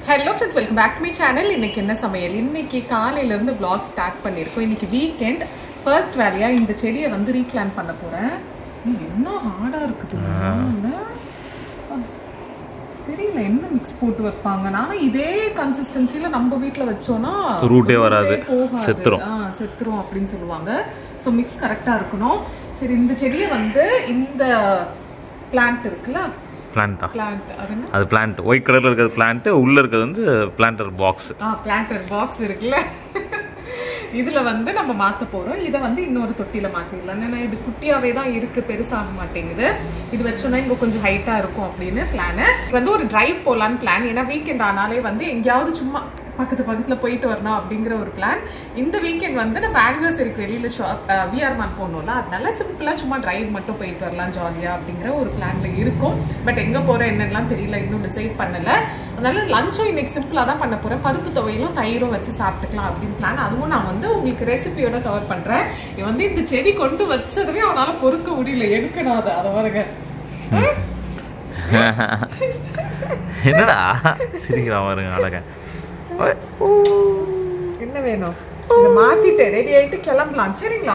Hello friends welcome back to my channel இன்னைக்கு என்ன சமையல் இன்னைக்கு காலையில இருந்து vlog ஸ்டார்ட் பண்ணியிருக்கோம் இன்னைக்கு வீக்கெண்ட் ஃபர்ஸ்ட் வேலையா இந்த செடியை வந்து ரீப்ளான் பண்ண போறேன் இது என்ன ஹார்டா இருக்குது இல்ல? தெரியல என்ன மிக்ஸ் போட்டு வைப்பாங்க நான் இதே கன்சிஸ்டன்சில நம்ம வீட்ல வச்சோம்னா ரூட்டே வராது. போகாது. செத்துரும். ஆ, செத்துரும் அப்படின்னு சொல்லுவாங்க ஸோ மிக்ஸ் கரெக்டா இருக்கணும் சரி இந்த செடியை வந்து இந்த பிளான்ட் இருக்குல்ல பிளான்ட்டா பிளான்ட் அது என்ன அது பிளான்ட் ஒயிட் கலர்ல இருக்கிறது பிளான்ட் உள்ள இருக்கிறது வந்து பிளான்டர் பாக்ஸ் ஆ பிளான்டர் பாக்ஸ் இருக்குல்ல இதுல வந்து நம்ம மாத்த போறோம் இதை வந்து இன்னொரு தொட்டியில மாட்டிடலாம் ஏன்னா இது குட்டியாவே தான் இருக்கு பெருசாக மாட்டேங்குது இது வச்சோம்னா இங்க கொஞ்சம் ஹைட்டா இருக்கும் அப்படின்னு பிளான் வந்து ஒரு டிரைவ் போலான்னு பிளான் ஏன்னா வீக்கெண்ட் ஆனாலே வந்து எங்கேயாவது சும்மா பக்கத்து பக்கத்துல போயிட்டு வரணும் அப்படிங்கிற ஒரு பிளான் இந்த வீக்கெண்ட் வந்து நம்ம ஆனிவர்சரிக்கு வெளியில ஷாப் விஆர் மான் போகணும்ல அதனால சிம்பிளா சும்மா டிரைவ் மட்டும் போயிட்டு வரலாம் ஜாலியா அப்படிங்கிற ஒரு பிளான்ல இருக்கும் பட் எங்க போறோம் என்னெல்லாம் தெரியல இன்னும் டிசைட் பண்ணல அதனால லஞ்சும் இன்னைக்கு சிம்பிளா தான் பண்ண போறேன் பருப்பு துவையிலும் தயிரும் வச்சு சாப்பிட்டுக்கலாம் அப்படின்னு பிளான் அதுவும் நான் வந்து உங்களுக்கு ரெசிபியோட கவர் பண்றேன் இது வந்து இந்த செடி கொண்டு வச்சதுமே அவனால பொறுக்க முடியல எடுக்கணும் அதை அதை வருங்க என்னடா சிரிக்கிறான் பாருங்க அழகா என்ன வேணும் இதை மாத்திட்டு ரெடி ஆயிட்டு கிளம்பலாம் சரிங்களா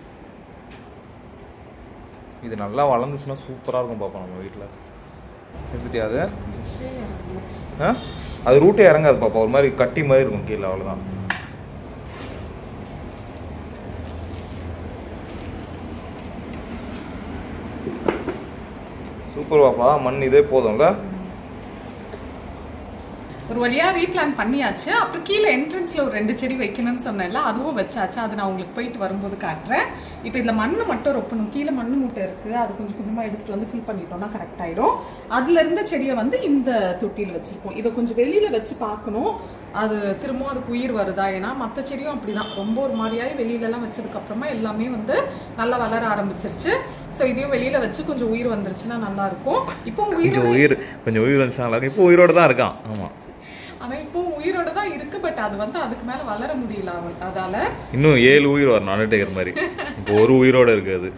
இது நல்லா வளர்ந்துச்சுன்னா சூப்பராக இருக்கும் பாப்பா நம்ம வீட்டில் எடுத்துட்டியா அது ஆ அது ரூட்டே இறங்காது பாப்பா ஒரு மாதிரி கட்டி மாதிரி இருக்கும் கீழே அவ்வளோதான் சூப்பர் பாப்பா மண் இதே போதும்ல ஒரு வழியா ரீப்ளான் பண்ணியாச்சு அப்புறம் கீழே என்ட்ரன்ஸ்ல ஒரு ரெண்டு செடி வைக்கணும்னு சொன்னேன்ல அதுவும் வச்சாச்சு அதை நான் உங்களுக்கு போயிட்டு வரும்போது காட்டுறேன் இப்போ இதுல மண்ணு மட்டும் ரொப்பணும் கீழே மண்ணு மூட்டை இருக்கு அது கொஞ்சம் கொஞ்சமா எடுத்துட்டு வந்து ஃபில் பண்ணிட்டோம்னா கரெக்ட் ஆயிடும் அதுல இருந்த செடியை வந்து இந்த தொட்டியில் வச்சிருக்கோம் இதை கொஞ்சம் வெளியில வச்சு பார்க்கணும் அது திரும்பவும் அதுக்கு உயிர் வருதா ஏன்னா மற்ற செடியும் அப்படிதான் ரொம்ப ஒரு மாதிரியாயி வெளியில எல்லாம் வச்சதுக்கு அப்புறமா எல்லாமே வந்து நல்லா வளர ஆரம்பிச்சிருச்சு ஸோ இதையும் வெளியில வச்சு கொஞ்சம் உயிர் வந்துருச்சுன்னா நல்லா இருக்கும் இப்போ உயிர் கொஞ்சம் உயிர் கொஞ்சம் உயிர் வந்துச்சு இப்போ உயிரோட தான் இருக்கான் ஆமா அவன் இப்போ உயிரோட தான் இருக்கு பட் அது வந்து அதுக்கு மேல வளர முடியல அவன் அதால இன்னும் ஏழு உயிர் வரும் அண்டர்டேக்கர் மாதிரி இப்போ ஒரு உயிரோட இருக்கு அது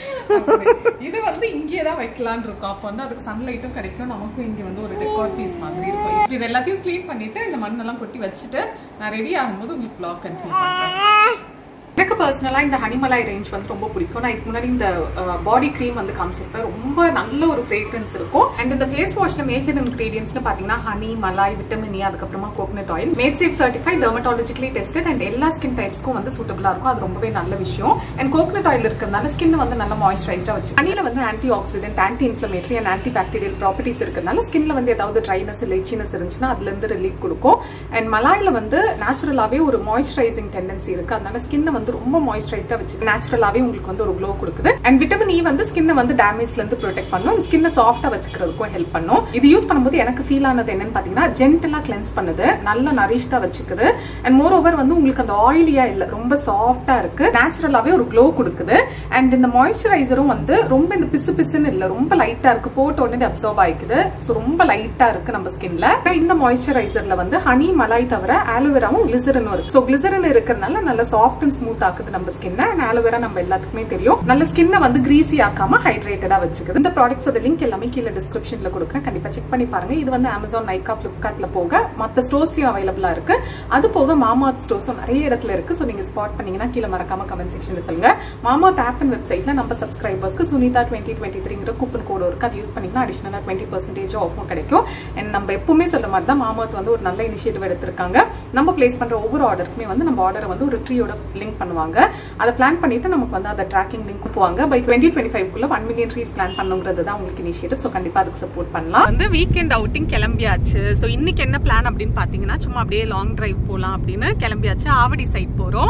இது வந்து இங்கே தான் வைக்கலாம்னு இருக்கோம் அப்போ வந்து அதுக்கு சன்லைட்டும் கிடைக்கும் நமக்கும் இங்க வந்து ஒரு டெக்கார் பீஸ் மாதிரி இருக்கும் இப்ப இது எல்லாத்தையும் க்ளீன் பண்ணிட்டு இந்த மண்ணெல்லாம் கொட்டி வச்சுட்டு நான் ரெடி ஆகும்போது உங்களுக்கு ப்ளாக் கண்டினியூ பண்றேன் எனக்கு பர்சனலாக இந்த ஹனிமலாய் ரேஞ்ச் வந்து ரொம்ப பிடிக்கும் நான் இதுக்கு முன்னாடி இந்த பாடி க்ரீம் வந்து காமிச்சிருப்பேன் ரொம்ப நல்ல ஒரு ஃப்ரேக்ரன்ஸ் இருக்கும் அண்ட் இந்த ஃபேஸ் வாஷ்ல மேஜர் இன்கிரீடியன்ஸ்னு பார்த்தீங்கன்னா ஹனி மலாய் விட்டமின் இ அதுக்கப்புறமா coconut oil made safe certified dermatologically tested and எல்லா ஸ்கின் டைப்ஸ்க்கும் வந்து சூட்டபிளா இருக்கும் அது ரொம்பவே நல்ல விஷயம் அண்ட் கோகனட் ஆயில் இருக்கிறதுனால ஸ்கின் வந்து நல்ல மாய்ஸ்சரைஸ்டா வச்சு ஹனில வந்து anti oxidant anti inflammatory and anti bacterial properties இருக்கிறதுனால ஸ்கின்ல வந்து ஏதாவது ட்ரைனஸ் இல்லை இச்சினஸ் இருந்துச்சுன்னா அதுல இருந்து ரிலீஃப் கொடுக்கும் அண்ட் மலாயில வந்து நேச்சுரலாவே ஒரு மாய்ஸ்சரைசிங் டெண்டன்சி இருக்கு அதனால ஸ்கின்னை வந்து ரொம்ப மாய்ஸ்சரைஸ்டா வச்சு நேச்சுரலாவே உங்களுக்கு வந்து ஒரு க்ளோ கொடுக்குது அண்ட் விட்டமின் இ வந்து ஸ்கின்னை வந்து டேமேஜ்ல இருந்து ப்ரொடெக்ட் பண்ணும் ஸ்கின்னை சாஃப்டா வச்சுக்கிறதுக்கும் ஹெல்ப் பண்ணும் இது யூஸ் பண்ணும்போது எனக்கு ஃபீல் ஆனது என்னன்னு பாத்தீங்கன்னா ஜென்டலா கிளென்ஸ் பண்ணுது நல்ல நரிஷ்டா வச்சுக்குது அண்ட் மோர் ஓவர் வந்து உங்களுக்கு அந்த ஆயிலியா இல்ல ரொம்ப சாஃப்டா இருக்கு நேச்சுரலாவே ஒரு க்ளோ கொடுக்குது அண்ட் இந்த மாய்ஸ்சரைசரும் வந்து ரொம்ப இந்த பிசு பிசுன்னு இல்ல ரொம்ப லைட்டா இருக்கு போட்ட உடனே அப்சர்வ் ஆயிக்குது ஸோ ரொம்ப லைட்டா இருக்கு நம்ம ஸ்கின்ல இந்த மாய்ஸ்சரைசர்ல வந்து ஹனி மலாய் தவிர ஆலோவேராவும் கிளிசரனும் இருக்கு ஸோ கிளிசரன் இருக்கிறதுனால நல்ல சாஃப்ட் அண்ட் ஸ்மூத் ஆக்குது நம்ம ஸ்கின்னை அண்ட் ஆலோவேரா நம்ம எல்லாத்துக்குமே தெரியும் நல்ல ஸ்கின்னை வந்து கிரீசி ஆக்காம ஹைட்ரேட்டடா வச்சுக்குது இந்த ப்ராடக்ட்ஸோட லிங்க் எல்லாமே கீழே டிஸ்கிரிப்ஷன்ல கொடுக்குறேன் கண்டிப்பா செக் பண்ணி பாருங்க இது வந்து அமேசான் நைக்கா பிளிப்கார்ட்ல போக மத்த ஸ்டோர்ஸ்லயும் அவைலபிளா இருக்கு அது போக மாமாத் ஸ்டோர்ஸும் நிறைய இடத்துல இருக்கு ஸோ நீங்க ஸ்பாட் பண்ணீங்கன்னா கீழே மறக்காம கமெண்ட் செக்ஷன்ல சொல்லுங்க மாமாத் ஆப் அண்ட் வெப்சைட்ல நம்ம சப்ஸ்கிரைபர்ஸ்க்கு சுனிதா டுவெண்ட்டி டுவெண்ட்டி த்ரீங்கிற கூப்பன் கோடு இருக்கு அது யூஸ் பண்ணிங்கன்னா அடிஷனலா டுவெண்ட்டி பர்சன்டேஜ் ஆஃபும் கிடைக்கும் அண்ட் நம்ம எப்பவுமே சொல்ல மாதிரி தான் மாமாத் வந்து ஒரு நல்ல இனிஷியேட்டிவ் எடுத்திருக்காங்க நம்ம பிளேஸ் பண்ற ஒவ்வொரு ஆர்டருக்குமே வந்து நம்ம ஆர்டரை வந்து ஒரு ட்ரீயோட லிங்க் பண்ணுவாங்க அதை பிளான் பண்ணிட்டு நமக்கு வந்து அதை ட்ராக்கிங் லிங்க் போவாங்க பை டுவெண்ட்டி டுவெண்ட்டி ஃபைவ்க்குள்ள ஒன் மில்லியன் ட்ரீஸ் பிளான் பண்ணுங்கிறது தான் உங்களுக்கு இனிஷியேட்டிவ் ஸோ கண்டிப்பா அதுக்கு சப்போர்ட் பண்ணலாம் வந்து வீக்கெண்ட் அவுட்டிங் கிளம்பியாச்சு ஸோ இன்னைக்கு என்ன பிளான் அப்படின்னு பாத்தீங்கன்னா சும்மா அப்படியே லாங் டிரைவ் போலாம் அப்படின்னு கிளம்பியாச்சு ஆவடி சைட் போறோம்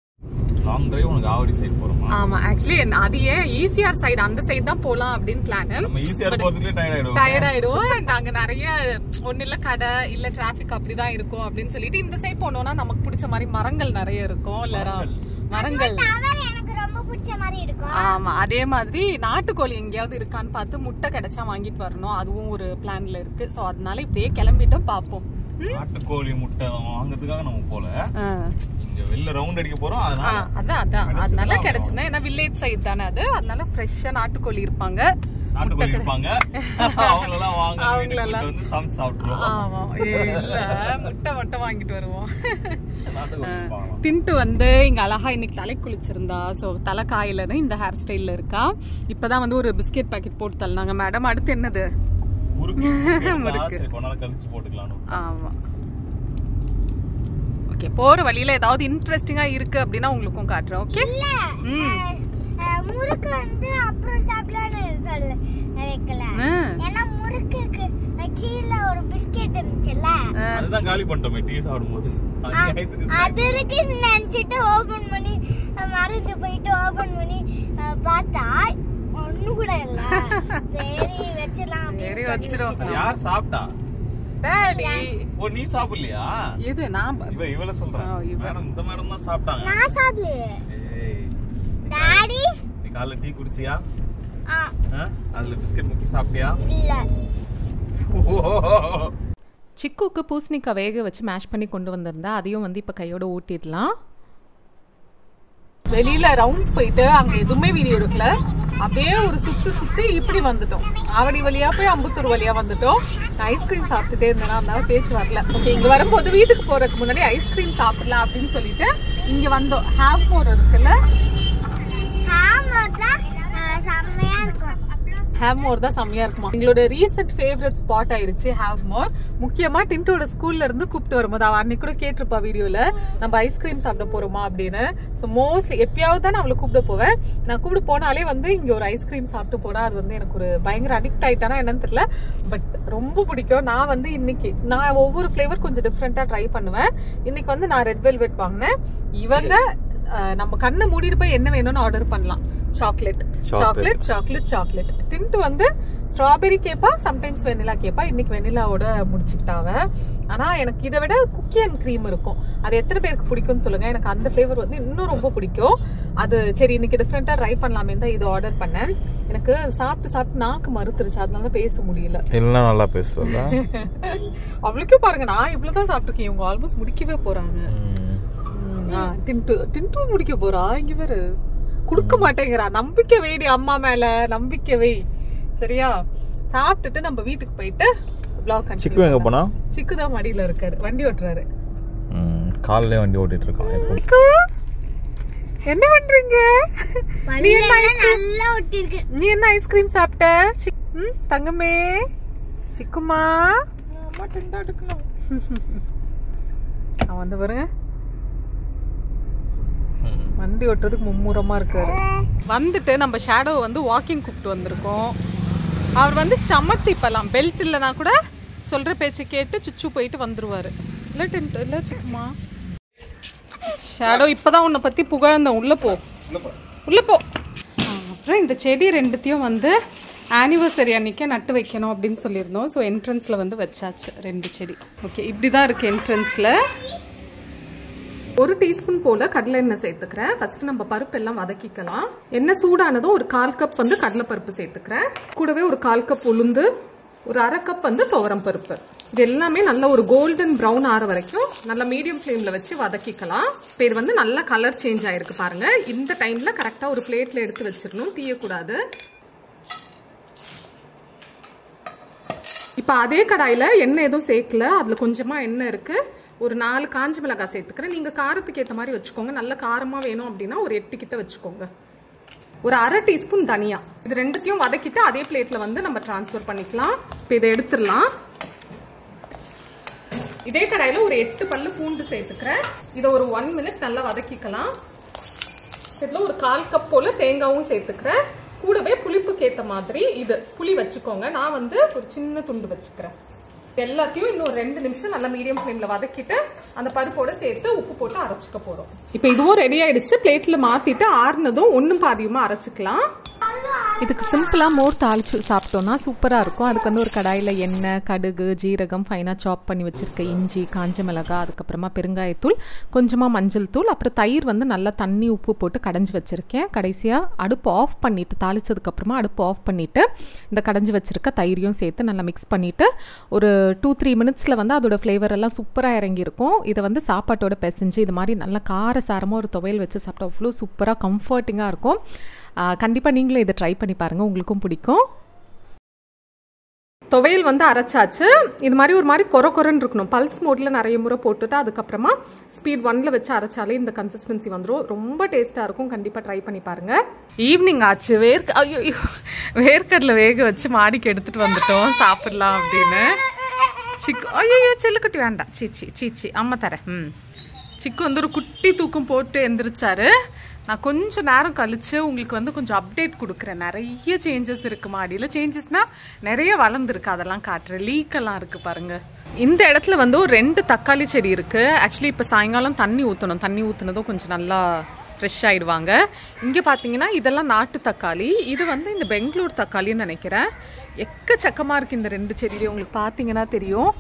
லாங் டிரைவ் உனக்கு ஆவடி சைடு போறோமா ஆமா ஆக்சுவலி அது ஏன் ஈசிஆர் சைடு அந்த சைடு தான் போலாம் அப்படின்னு பிளான் நம்ம ஈஸியா போறதுக்குள்ளே டயர்ட் ஆயிடும் டயர்ட் ஆயிடும் and அங்க நிறைய ஒண்ணு இல்ல கடை இல்ல டிராபிக் அப்படிதான் இருக்கும் அப்படின்னு சொல்லிட்டு இந்த சைடு போனோம்னா நமக்கு பிடிச்ச மாதிரி மரங்கள் நிறைய இருக்கும் இல்ல மரங்கள் டவர் எனக்கு ரொம்ப பிடிச்ச மாதிரி இருக்கும் ஆமா அதே மாதிரி நாட்டுக்கோழி எங்கேயாவது இருக்கான்னு பார்த்து முட்டை கிடைச்சா வாங்கிட்டு வரணும் அதுவும் ஒரு பிளான்ல இருக்கு சோ அதனால இப்படியே கிளம்பிட்டோம் பாப்போம் நாட்டுக்கோழி முட்டை வாங்குறதுக்காக நம்ம போல ஆ. இங்க வெளில ரவுண்ட் அடிக்க போறோம் ஆ, அதனால அதான் அதான் அதனால கிடைச்சிருந்தேன் ஏன்னா வில்லேஜ் சைடு தானே அது அதனால ஃப்ரெஷ்ஷா நாட்டுக்கோழி இருப்பாங்க நாட்டுக்கோழி இருப்பாங்க அவங்களெல்லாம் வாங்க அவங்களெல்லாம். வீட்டுக்கு வந்து சமைச்சு சாப்பிட்டுருவோம் ஆமா ஏ, இல்ல முட்டை மட்டும் வாங்கிட்டு வருவோம் நாட்டுக்கோழி இருப்பாங்க டின்ட்டு வந்து இங்க அழகா இன்னைக்கு தலை குளிச்சிருந்தா ஸோ தலை காயிலன்னு இந்த ஹேர் ஸ்டைல்ல இருக்கா இப்பதான் வந்து ஒரு பிஸ்கெட் பாக்கெட் போட்டு தள்ளினாங்க மேடம் அடுத்து என்னது முறுக்கு முறுக்கு சரி கொஞ்ச நாள் கழிச்சு போட்டுக்கலாம் ஆமா ஓகே போற வழியில ஏதாவது இன்ட்ரெஸ்டிங்கா இருக்கு அப்படின்னா உங்களுக்கும் காட்டுறேன் ஓகே இல்ல அஹ், அஹ், முறுக்கு வந்து அப்புறம் சாப்பிடலாம்னு சொல்ல வைக்கல ஏன்னா முறுக்குக்கு அஹ், கீழே ஒரு பிஸ்கெட் இருந்துச்சுல்ல அதுதான் காலி பண்ணிட்டோமே டீ சாப்பிடும்போது அநியாயத்துக்கு அது இருக்குன்னு நினைச்சிட்டு ஓபன் பண்ணி அஹ், மறந்து போயிட்டு ஓபன் பண்ணி அஹ், பார்த்தா ஒண்ணு கூட இல்ல சரி வச்சிடலாம் அப்படின்னு சரி சொல்லி வச்சிரும் அது யார் சாப்பிட்டா டாடி ஓ நீ சாப்பிடலையா இது நான் ப- இவ இவள சொல்றேன் ஆ, இவ. மேடம் இந்த மேடம் தான் சாப்பிட்டாங்க நான் சாப்பிடலையே ஏய், டாடி நீ காலைல டீ குடிச்சியா ஆ, ஆ? அதுல பிஸ்கட் முக்கி சாப்பிட்டியா இல்ல சிக்குக்கு பூசணிக்காய் வேக வச்சு மேஷ் பண்ணி கொண்டு வந்திருந்தா அதையும் வந்து இப்போ கையோட ஊட்டிடலாம் வெளியில ரவுண்ட்ஸ் போயிட்டு அங்க எதுவுமே வீடியோ எடுக்கல அப்படியே ஒரு சுத்து சுத்தி இப்படி வந்துட்டோம் ஆவடி வழியா போய் அம்புத்தூர் வழியா வந்துட்டோம் ஐஸ்கிரீம் சாப்பிட்டுட்டே இருந்தேன் அதனால பேச்சு வரல ஓகே இங்க வரும்போது வீட்டுக்கு போறதுக்கு முன்னாடி ஐஸ்கிரீம் சாப்பிடலாம் அப்படின்னு சொல்லிட்டு இங்க வந்தோம் ஹாஃப் மோர் இருக்குல்ல ஆமாக்கா அஹ், செம்மையா இருக்கும் ஹேவ் மோர் தான் செம்மையா இருக்குமா எங்களோட ரீசெண்ட் ஃபேவரட் ஸ்பாட் ஆயிடுச்சு ஹேவ் மோர் முக்கியமா டின்டோட ஸ்கூல்ல இருந்து கூப்பிட்டு வரும்போது அவ அன்னைக்கு கூட கேட்டிருப்பா வீடியோல நம்ம ஐஸ்கிரீம் சாப்பிட போறோமா அப்படின்னு ஸோ மோஸ்ட்லி எப்பயாவது தான் நான் அவளை கூப்பிட போவேன் நான் கூப்பிட்டு போனாலே வந்து இங்க ஒரு ஐஸ்கிரீம் சாப்பிட்டு போனா அது வந்து எனக்கு ஒரு பயங்கர அடிக்ட் ஆயிட்டானா என்னன்னு தெரியல பட் ரொம்ப பிடிக்கும் நான் வந்து இன்னைக்கு நான் ஒவ்வொரு ஃபிளேவர் கொஞ்சம் டிஃப்ரெண்டா ட்ரை பண்ணுவேன் இன்னைக்கு வந்து நான் ரெட் வெல்வெட் வாங்கினேன் இவங்க அஹ், நம்ம கண்ணை மூடிட்டு போய் என்ன வேணும்னு ஆர்டர் பண்ணலாம் chocolate chocolate chocolate chocolate Tintu வந்து ஸ்ட்ராபெரி கேப்பா சம்டைம்ஸ் வெனிலா கேப்பா இன்னைக்கு வெனிலாவோட முடிச்சுக்கிட்டாவ ஆனா எனக்கு இதை விட குக்கி அண்ட் க்ரீம் இருக்கும் அது எத்தனை பேருக்கு பிடிக்கும்னு சொல்லுங்க எனக்கு அந்த ஃப்ளேவர் வந்து இன்னும் ரொம்ப பிடிக்கும் அது சரி இன்னைக்கு டிஃப்ரெண்டா ட்ரை பண்ணலாமே தான் இது ஆர்டர் பண்ணேன் எனக்கு சாப்பிட்டு சாப்பிட்டு நாக்கு மறுத்துருச்சு அதனால தான் பேச முடியல எல்லாம் நல்லா பேசுவல அவளுக்கே பாருங்க நான் இவ்வளவுதான் சாப்பிட்டுருக்கேன் இவங்க ஆல்மோஸ்ட் முடிக்கவே போறாங்க ம், ஆ, டின்ட்டு டின்ட்டு முடிக்க போறா இங்க வேற குடுக்க மாட்டேங்கிறா நம்பிக்கை வைடி அம்மா மேல நம்பிக்கை வை சரியா சாப்பிட்டுட்டு நம்ம வீட்டுக்கு போயிட்டு vlog சிக்கு continue எங்க போனா சிக்கு தான் மடியில இருக்காரு வண்டி ஓட்டுறாரு காலையிலே வண்டி ஓட்டிட்டு இருக்கான் எப்போ சிக்கு, என்ன பண்றீங்க நீ என்ன வழியில ice cream- நல்லா ஒட்டிருக்கு நீ என்ன ஐஸ்கிரீம் சாப்பிட்ட சிக்- ம், தங்கமே சிக்குமா அவன் வந்து பாருங்க வண்டி ஓட்டுறதுக்கு மும்முரமா இருக்காரு வந்துட்டு நம்ம ஷேடோ வந்து வாக்கிங் கூப்பிட்டு வந்திருக்கோம் அவர் வந்து சமத்தி இப்பலாம் பெல்ட் இல்லைனா கூட சொல்ற பேச்சு கேட்டு சுச்சு போயிட்டு வந்துருவாரு இல்ல டென்ட் இல்ல சிக்குமா ஷேடோ இப்பதான் உன்னை பத்தி புகழ்ந்தேன் உள்ள போ உள்ள போ ஆ, அப்புறம் இந்த செடி ரெண்டுத்தையும் வந்து ஆனிவர்சரி அன்னைக்கு நட்டு வைக்கணும் அப்படின்னு சொல்லியிருந்தோம் ஸோ என்ட்ரன்ஸில் வந்து வச்சாச்சு ரெண்டு செடி ஓகே இப்படி தான் இருக்குது என்ட்ரன்ஸில் ஒரு டீஸ்பூன் போல கடலை எண்ணெய் சேர்த்துக்கிறேன் ஃபர்ஸ்ட் நம்ம பருப்பு எல்லாம் வதக்கிக்கலாம் எண்ணெய் சூடானதும் ஒரு கால் கப் வந்து கடலை பருப்பு சேர்த்துக்கிறேன் கூடவே ஒரு கால் கப் உளுந்து ஒரு அரை கப் வந்து துவரம் பருப்பு இது எல்லாமே நல்ல ஒரு கோல்டன் ப்ரௌன் ஆற வரைக்கும் நல்லா மீடியம் ஃப்ளேமில் வச்சு வதக்கிக்கலாம் இப்போ இது வந்து நல்லா கலர் சேஞ்ச் ஆயிருக்கு பாருங்க இந்த டைம்ல கரெக்டாக ஒரு பிளேட்ல எடுத்து வச்சிடணும் தீயக்கூடாது இப்போ அதே கடாயில் எண்ணெய் எதுவும் சேர்க்கல அதில் கொஞ்சமாக எண்ணெய் இருக்குது ஒரு நாலு காஞ்ச மிளகாய் சேர்த்துக்கிறேன் நீங்கள் காரத்துக்கு ஏற்ற மாதிரி வச்சுக்கோங்க நல்ல காரமாக வேணும் அப்படின்னா ஒரு எட்டு கிட்ட வச்சுக்கோங்க ஒரு அரை டீஸ்பூன் தனியா இது ரெண்டுத்தையும் வதக்கிட்டு அதே பிளேட்டில் வந்து நம்ம ட்ரான்ஸ்ஃபர் பண்ணிக்கலாம் இப்போ இதை எடுத்துடலாம் இதே கடாயில் ஒரு எட்டு பல்லு பூண்டு சேர்த்துக்கிறேன் இதை ஒரு ஒன் மினிட் நல்லா வதக்கிக்கலாம் இதில் ஒரு கால் கப் போல் தேங்காவும் சேர்த்துக்கிறேன் கூடவே புளிப்புக்கு ஏற்ற மாதிரி இது புளி வச்சுக்கோங்க நான் வந்து ஒரு சின்ன துண்டு வச்சுக்கிறேன் இது எல்லாத்தையும் இன்னும் ரெண்டு நிமிஷம் நல்லா மீடியம் ஃப்ளேமில் வதக்கிட்டு அந்த பருப்போட சேர்த்து உப்பு போட்டு அரைச்சிக்க போகிறோம் இப்போ இதுவும் ரெடி ஆயிடுச்சு பிளேட்டில் மாற்றிட்டு ஆறுனதும் ஒன்றும் பாதியுமா அரைச்சிக்கலாம் இதுக்கு சிம்பிளாக மோர் தாளிச்சு சாப்பிட்டோம்னா சூப்பராக இருக்கும் அதுக்கு வந்து ஒரு கடாயில் எண்ணெய் கடுகு ஜீரகம் ஃபைனாக சாப் பண்ணி வச்சுருக்க இஞ்சி காஞ்ச மிளகாய் அதுக்கப்புறமா பெருங்காயத்தூள் கொஞ்சமாக மஞ்சள் தூள் அப்புறம் தயிர் வந்து நல்லா தண்ணி உப்பு போட்டு கடைஞ்சி வச்சுருக்கேன் கடைசியாக அடுப்பு ஆஃப் பண்ணிவிட்டு தாளிச்சதுக்கப்புறமா அடுப்பு ஆஃப் பண்ணிவிட்டு இந்த கடைஞ்சி வச்சுருக்க தயிரையும் சேர்த்து நல்லா மிக்ஸ் பண்ணிவிட்டு ஒரு டூ த்ரீ மினிட்ஸில் வந்து அதோட ஃப்ளேவர் எல்லாம் சூப்பராக இறங்கியிருக்கும் இதை வந்து சாப்பாட்டோட பிசைஞ்சு இது மாதிரி நல்லா காரசாரமாக ஒரு துவையல் வச்சு சாப்பிட்டா அவ்வளோ சூப்பராக கம்ஃபர்ட்டிங்காக இருக்கும் கண்டிப்பாக நீங்களும் இதை ட்ரை பண்ணி பாருங்கள் உங்களுக்கும் பிடிக்கும் துவையல் வந்து அரைச்சாச்சு இது மாதிரி ஒரு மாதிரி கொர கொரன்னு இருக்கணும் பல்ஸ் மோடில் நிறைய முறை போட்டுட்டு அதுக்கப்புறமா ஸ்பீட் ஒன்ல வச்சு அரைச்சாலே இந்த கன்சிஸ்டன்சி வந்துடும் ரொம்ப டேஸ்ட்டாக இருக்கும் கண்டிப்பாக ட்ரை பண்ணி பாருங்க ஈவினிங் ஆச்சு வேர்க்க ஐயோ ஐயோ, வேர்க்கடலை வேக வச்சு மாடிக்கு எடுத்துட்டு வந்துட்டோம் சாப்பிடலாம் அப்படின்னு சிக்கு ஐயோ செல்லுக்குட்டி வேண்டாம் சீச்சி சீச்சி அம்மா தரேன் ம் சிக்கு வந்து ஒரு குட்டி தூக்கம் போட்டு எந்திரிச்சாரு நான் கொஞ்சம் நேரம் கழிச்சு உங்களுக்கு வந்து கொஞ்சம் அப்டேட் கொடுக்குறேன் நிறைய சேஞ்சஸ் இருக்கு மாடியில் சேஞ்சஸ்னா நிறைய வளர்ந்துருக்கு அதெல்லாம் காட்டுறேன் லீக்கெல்லாம் இருக்கு பாருங்க இந்த இடத்துல வந்து ஒரு ரெண்டு தக்காளி செடி இருக்கு ஆக்சுவலி இப்போ சாயங்காலம் தண்ணி ஊற்றணும் தண்ணி ஊற்றுனதும் கொஞ்சம் நல்லா ஃப்ரெஷ் ஆயிடுவாங்க இங்கே பார்த்தீங்கன்னா இதெல்லாம் நாட்டு தக்காளி இது வந்து இந்த பெங்களூர் தக்காளின்னு நினைக்கிறேன் எக்கச்சக்கமாக இருக்குது இந்த ரெண்டு செடியிலையும் உங்களுக்கு பார்த்தீங்கன்னா தெரியும்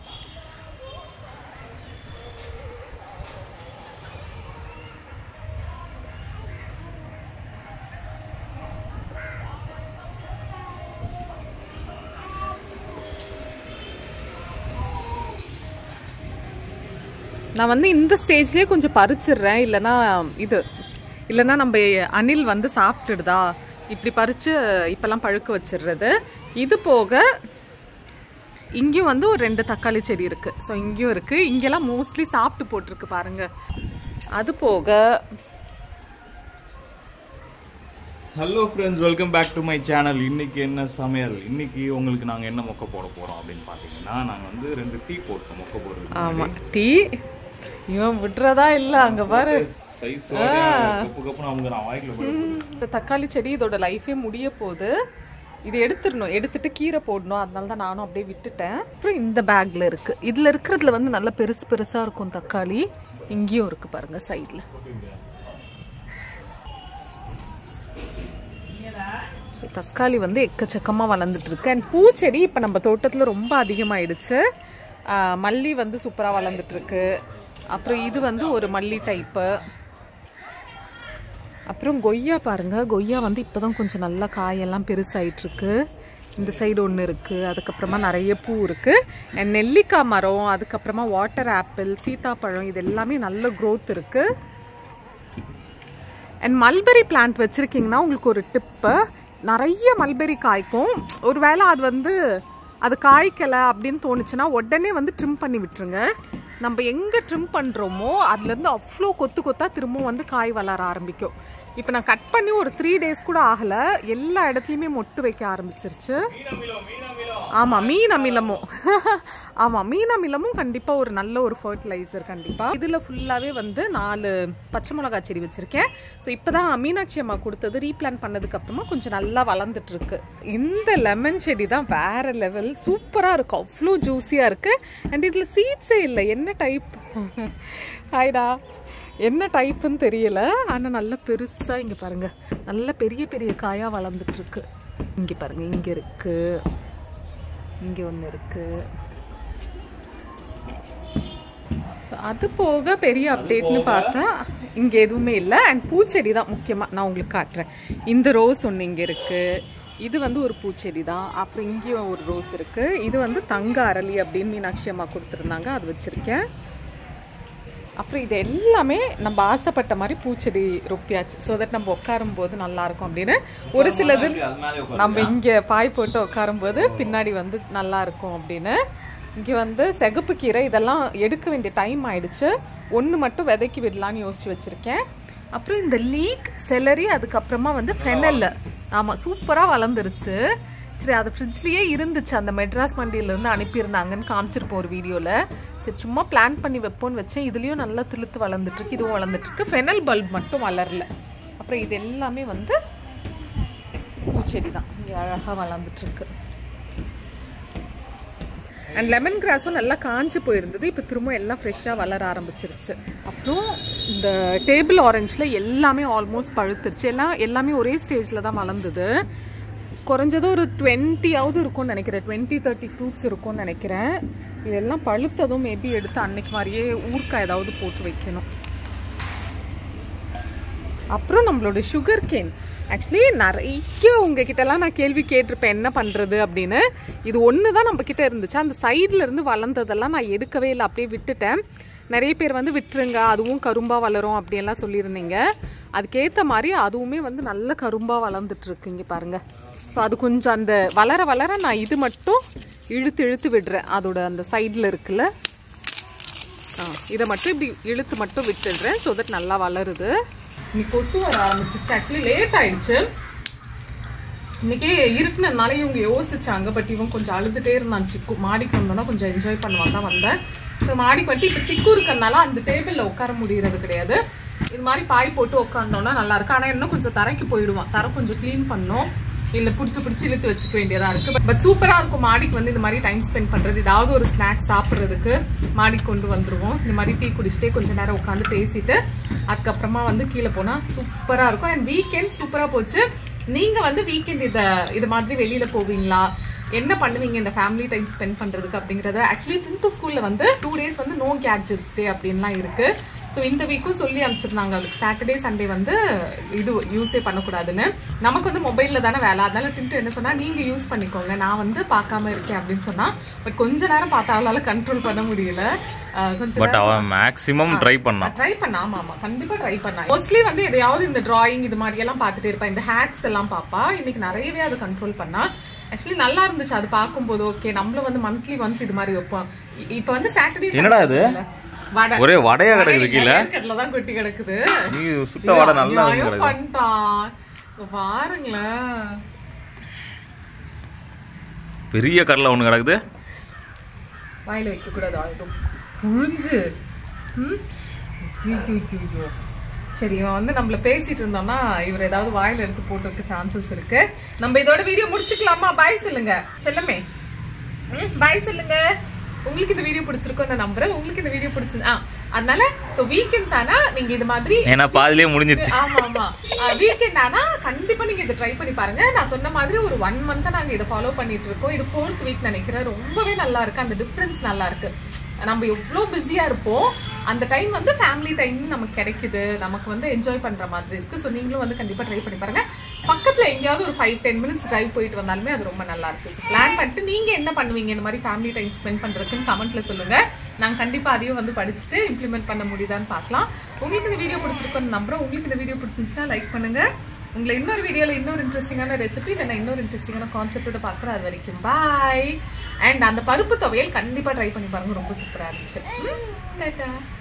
நான் வந்து இந்த ஸ்டேஜ்லயே கொஞ்சம் பறிச்சிடுறேன் இல்லைன்னா இது இல்லைன்னா நம்ம அணில் வந்து சாப்பிட்டுடுதா இப்படி பறிச்சு இப்பெல்லாம் பழுக்க வச்சிடுறது இது போக இங்கேயும் வந்து ஒரு ரெண்டு தக்காளி செடி இருக்கு ஸோ இங்கேயும் இருக்கு இங்கெல்லாம் மோஸ்ட்லி சாப்பிட்டு போட்டிருக்கு பாருங்க அது போக hello friends welcome back to my channel இன்னைக்கு என்ன சமையல் இன்னைக்கு உங்களுக்கு நாங்கள் என்ன மொக்க போட போகிறோம் அப்படின்னு பார்த்தீங்கன்னா நாங்கள் வந்து ரெண்டு டீ போட்டோம் மொக்க போடுறது ஆமா டீ இவன் விடுறதா இல்ல அங்க பாரு சைஸ் கப்பு கப்புன்னு அவங்க நான் வாய்க்குள்ள போட்டு இந்த தக்காளி செடி இதோட லைஃபே முடிய போகுது இது எடுத்துடணும் எடுத்துட்டு கீரை போடணும் அதனால தான் நானும் அப்படியே விட்டுட்டேன் அப்புறம் இந்த பேக்ல இருக்கு இதுல இருக்கிறதுல வந்து நல்ல பெருசு பெருசா இருக்கும் தக்காளி இங்கேயும் இருக்கு பாருங்க சைட்ல தக்காளி வந்து எக்கச்சக்கமா வளர்ந்துட்டு இருக்கு அண்ட் பூச்செடி இப்ப நம்ம தோட்டத்துல ரொம்ப அதிகமாயிடுச்சு ஆஹ் மல்லி வந்து சூப்பரா வளர்ந்துட்டு இருக்கு அப்புறம் இது வந்து ஒரு மல்லி டைப்பு அப்புறம் கொய்யா பாருங்க கொய்யா வந்து இப்போதான் கொஞ்சம் நல்லா காயெல்லாம் பெருசாயிட்டு இருக்கு இந்த சைடு ஒன்று இருக்கு அதுக்கப்புறமா நிறைய பூ இருக்கு And நெல்லிக்காய் மரம் அதுக்கப்புறமா வாட்டர் ஆப்பிள் சீத்தாப்பழம் இது எல்லாமே நல்ல growth இருக்கு அண்ட் மல்பெரி பிளான்ட் வச்சிருக்கீங்கன்னா உங்களுக்கு ஒரு டிப்பு நிறைய மல்பெரி காய்க்கும் ஒருவேளை அது வந்து அது காய்க்கல அப்படின்னு தோணுச்சுன்னா உடனே வந்து ட்ரிம் பண்ணி விட்டுருங்க நம்ம எங்க ட்ரிம் பண்றோமோ அதுல இருந்து அவ்வளோ கொத்து கொத்தா திரும்பவும் வந்து காய் வளர ஆரம்பிக்கும் இப்போ நான் கட் பண்ணி ஒரு த்ரீ டேஸ் கூட ஆகல எல்லா இடத்துலயுமே மொட்டு வைக்க ஆரம்பிச்சிருச்சு ஆமா மீன் அமிலமும் ஆமா மீன் அமிலமும் கண்டிப்பா ஒரு நல்ல ஒரு ஃபர்டிலைசர் கண்டிப்பா இதுல ஃபுல்லாவே வந்து நாலு பச்சை மிளகாய் செடி வச்சிருக்கேன் ஸோ இப்பதான் மீனாட்சி அம்மா கொடுத்தது ரீப்ளான் பண்ணதுக்கு அப்புறமா கொஞ்சம் நல்லா வளர்ந்துட்டு இருக்கு இந்த லெமன் செடி தான் வேற லெவல் சூப்பரா இருக்கு அவ்வளோ ஜூஸியா இருக்கு அண்ட் இதுல சீட்ஸே இல்லை என்ன டைப் ஹாய்டா என்ன டைப்புன்னு தெரியல ஆனா நல்ல பெருசா இங்க பாருங்க நல்ல பெரிய பெரிய காயா வளர்ந்துட்டு இருக்கு இங்க பாருங்க இங்க இருக்கு இங்கே ஒன்று இருக்கு ஸோ அது போக பெரிய அப்டேட்னு பார்த்தா இங்கே எதுவுமே இல்லை அண்ட் பூச்செடி தான் முக்கியமாக நான் உங்களுக்கு காட்டுறேன் இந்த ரோஸ் ஒன்று இங்கே இருக்கு இது வந்து ஒரு பூச்செடி தான் அப்புறம் இங்கேயும் ஒரு ரோஸ் இருக்கு இது வந்து தங்க அரளி அப்படின்னு மீனாட்சி அம்மா கொடுத்துருந்தாங்க அது வச்சிருக்கேன் அப்புறம் இது எல்லாமே நம்ம ஆசைப்பட்ட மாதிரி பூச்செடி ரொப்பியாச்சு ஸோ தட் நம்ம உட்காரும் போது நல்லா இருக்கும் அப்படின்னு ஒரு சிலது நம்ம இங்க பாய் போட்டு உட்காரும் போது பின்னாடி வந்து நல்லா இருக்கும் அப்படின்னு இங்க வந்து சிகப்பு கீரை இதெல்லாம் எடுக்க வேண்டிய டைம் ஆயிடுச்சு ஒன்று மட்டும் விதைக்கி விடலான்னு யோசிச்சு வச்சிருக்கேன் அப்புறம் இந்த லீக் செலரி அதுக்கப்புறமா வந்து ஃபெனல் ஆமா சூப்பரா வளர்ந்துருச்சு சரி அது ஃப்ரிட்ஜ்லயே இருந்துச்சு அந்த மெட்ராஸ் மண்டியில இருந்து அனுப்பியிருந்தாங்கன்னு காமிச்சிருப்போம் ஒரு வீடியோல சரி சும்மா பிளான் பண்ணி வைப்போம்னு வச்சேன் இதுலயும் நல்லா துளுத்து வளர்ந்துட்டு இருக்கு இதுவும் வளர்ந்துட்டு இருக்கு ஃபெனல் பல்ப் மட்டும் வளரல அப்புறம் இது எல்லாமே வந்து பூச்செடி தான் இங்கே அழகா வளர்ந்துட்டு இருக்கு அண்ட் லெமன் கிராஸும் நல்லா காஞ்சு போயிருந்தது இப்போ திரும்ப எல்லாம் ஃப்ரெஷ்ஷாக வளர ஆரம்பிச்சிருச்சு அப்புறம் இந்த டேபிள் ஆரஞ்சில் எல்லாமே ஆல்மோஸ்ட் பழுத்துருச்சு எல்லாம் எல்லாமே ஒரே ஸ்டேஜில் தான் வளர்ந்தது குறைஞ்சது ஒரு டுவெண்ட்டியாவது இருக்கும்னு நினைக்கிறேன் டுவெண்ட்டி தேர்ட்டி ஃப்ரூட்ஸ் இருக்கும்னு நினைக்கிறேன் இதெல்லாம் பழுத்ததும் மேபி எடுத்து அன்னைக்கு மாதிரியே ஊறுக்காய் ஏதாவது போட்டு வைக்கணும் அப்புறம் நம்மளோட சுகர் கேன் ஆக்சுவலி நிறைய உங்ககிட்டலாம் நான் கேள்வி கேட்டிருப்பேன் என்ன பண்ணுறது அப்படின்னு இது ஒன்று தான் நம்ம கிட்ட இருந்துச்சு அந்த சைடில் இருந்து வளர்ந்ததெல்லாம் நான் எடுக்கவே இல்லை அப்படியே விட்டுட்டேன் நிறைய பேர் வந்து விட்டுருங்க அதுவும் கரும்பாக வளரும் அப்படியெல்லாம் சொல்லியிருந்தீங்க அதுக்கேற்ற மாதிரி அதுவுமே வந்து நல்ல கரும்பாக வளர்ந்துட்டு இருக்கு இங்கே பாருங்க ஸோ அது கொஞ்சம் அந்த வளர வளர நான் இது மட்டும் இழுத்து இழுத்து விடுறேன் அதோட அந்த சைடில் இருக்குல்ல ஆ இதை மட்டும் இப்படி இழுத்து மட்டும் விட்டுடுறேன் ஸோ தட் நல்லா வளருது இன்னைக்கு கொசு வர ஆரம்பிச்சிச்சு ஆக்சுவலி லேட் ஆயிடுச்சு இன்னைக்கே இருக்குனதுனால இவங்க யோசிச்சாங்க பட் இவன் கொஞ்சம் அழுதுட்டே இருந்தான் சிக்கு மாடிக்கு வந்தோன்னா கொஞ்சம் என்ஜாய் பண்ணுவான் தான் வந்தேன் ஸோ மாடிக்கு வந்துட்டு இப்போ சிக்கு இருக்கறனால அந்த டேபிளில் உட்கார முடியறது கிடையாது இது மாதிரி பாய் போட்டு உட்காந்தோன்னா நல்லா இருக்கு ஆனால் இன்னும் கொஞ்சம் தரைக்கு போயிடுவான் தரை கொஞ்சம் க்ளீன் பண்ணோம் இல்லை பிடிச்சி பிடிச்சி இழுத்து வச்சுக்க வேண்டியதா இருக்கு பட் சூப்பராக இருக்கும் மாடிக்கு வந்து இந்த மாதிரி டைம் ஸ்பெண்ட் பண்ணுறது ஏதாவது ஒரு ஸ்நாக்ஸ் சாப்பிட்றதுக்கு மாடிக்கு கொண்டு வந்துருவோம் இந்த மாதிரி டீ குடிச்சிட்டே கொஞ்ச நேரம் உட்காந்து பேசிட்டு அதுக்கப்புறமா வந்து கீழே போனால் சூப்பராக இருக்கும் அண்ட் வீக்கெண்ட் சூப்பராக போச்சு நீங்கள் வந்து வீக்கெண்ட் இதை இது மாதிரி வெளியில் போவீங்களா என்ன பண்ணுவீங்க இந்த ஃபேமிலி டைம் ஸ்பெண்ட் பண்ணுறதுக்கு அப்படிங்கிறத ஆக்சுவலி டின்ட்டு ஸ்கூலில் வந்து டூ டேஸ் வந்து நோ கேட்ஜெட்ஸ் டே அப்படின்லாம் இருக்குது ஸோ இந்த வீக்கும் சொல்லி அனுப்பிச்சிருந்தாங்க அவளுக்கு சாட்டர்டே சண்டே வந்து இது யூஸே பண்ணக்கூடாதுன்னு நமக்கு வந்து மொபைலில் தானே வேலை அதனால தின்ட்டு என்ன சொன்னா நீங்கள் யூஸ் பண்ணிக்கோங்க நான் வந்து பார்க்காம இருக்கேன் அப்படின்னு சொன்னா பட் கொஞ்ச நேரம் பார்த்தா அவளால கண்ட்ரோல் பண்ண முடியல அஹ் கொஞ்ச பட் அவன் மேக்ஸிமம் ட்ரை பண்ணான் ட்ரை பண்ண ஆமா ஆமா கண்டிப்பா ட்ரை பண்ணா மோஸ்ட்லி வந்து எதையாவது இந்த டிராயிங் இது மாதிரி எல்லாம் பார்த்துட்டே இருப்பா இந்த ஹேக்ஸ் எல்லாம் பாப்பா இன்னைக்கு நிறையவே அதை கண்ட்ரோல் பண்ணா ஆக்சுவலி நல்லா இருந்துச்சு அது பார்க்கும்போது ஓகே நம்மளும் வந்து மந்த்லி ஒன்ஸ் இது மாதிரி வைப்போம் இ- இப்ப வந்து சாட்டர்டே என்னடா இது? வடை ஒரே வடையா கிடக்குது கீழே கடல தான் கொட்டி கிடக்குது நீ சுட்ட வடை நல்லா நியாயம் கிடக்கு பண்ணிட்டான் இப்ப பாருங்களேன் பெரிய கடலை ஒண்ணு கிடக்குது வாயில வைக்க கூடாது ஆயுதம் புழிஞ்சு ம்? ஐயோ, ஐயோ, ஐயோ. சரி இவன் வந்து நம்மள பேசிட்டு இருந்தோம்னா இவர் ஏதாவது வாயில எடுத்து போட்டுருக்க சான்சஸ் இருக்கு நம்ம இதோட வீடியோ முடிச்சுக்கலாமா பாய் சொல்லுங்க செல்லமே பாய் சொல்லுங்க உங்களுக்கு இந்த வீடியோ பிடிச்சிருக்கோம் நான் நம்புறேன் உங்களுக்கு இந்த வீடியோ பிடிச்சது ஆ அதனால சோ வீக்கெண்ட்ஸ் ஆனா நீங்க இது மாதிரி ஏன்னா பாதிலே முடிஞ்சிருச்சு ஆமா ஆமா வீக்கெண்ட் ஆனா கண்டிப்பா நீங்க இதை ட்ரை பண்ணி பாருங்க நான் சொன்ன மாதிரி ஒரு ஒன் மந்த் நாங்க இதை ஃபாலோ பண்ணிட்டு இருக்கோம் இது ஃபோர்த் வீக் நினைக்கிறேன் ரொம்பவே நல்லா இருக்கு அந்த டிஃபரன்ஸ் நல்லா இருக்கு நம்ம எவ்வளோ பிஸியா இருப்போம் அந்த டைம் வந்து ஃபேமிலி டைம் நமக்கு கிடைக்குது நமக்கு வந்து என்ஜாய் பண்ற மாதிரி இருக்கு ஸோ நீங்களும் வந்து கண்டிப்பா ட்ரை பண்ணி பாருங்க பக்கத்துல எங்கேயாவது ஒரு ஃபைவ் டென் மினிட்ஸ் டிரைவ் போயிட்டு வந்தாலுமே அது ரொம்ப நல்லா இருக்கு ஸோ பிளான் பண்ணிட்டு நீங்க என்ன பண்ணுவீங்க இந்த மாதிரி ஃபேமிலி டைம் ஸ்பெண்ட் பண்றதுக்குன்னு கமெண்ட்ல சொல்லுங்க நாங்க கண்டிப்பா அதையும் வந்து படிச்சுட்டு இம்ப்ளிமெண்ட் பண்ண முடியுதான்னு பார்க்கலாம் உங்களுக்கு இந்த வீடியோ பிடிச்சிருக்கோன்னு நம்புறோம் உங்களுக்கு இந்த வீடியோ பிடிச்சிருந்துச்சுன்னா லைக் பண்ணுங்க உங்களை இன்னொரு வீடியோல இன்னொரு இன்ட்ரெஸ்டிங்கான ரெசிபி இல்லை நான் இன்னொரு இன்ட்ரெஸ்டிங்கான கான்செப்டோட பார்க்குறேன் அது வரைக்கும் பாய் அண்ட் அந்த பருப்பு துவையல் கண்டிப்பா ட்ரை பண்ணி பாருங்க ரொம்ப சூப்பரா இருந்துச்சு ம், டாடா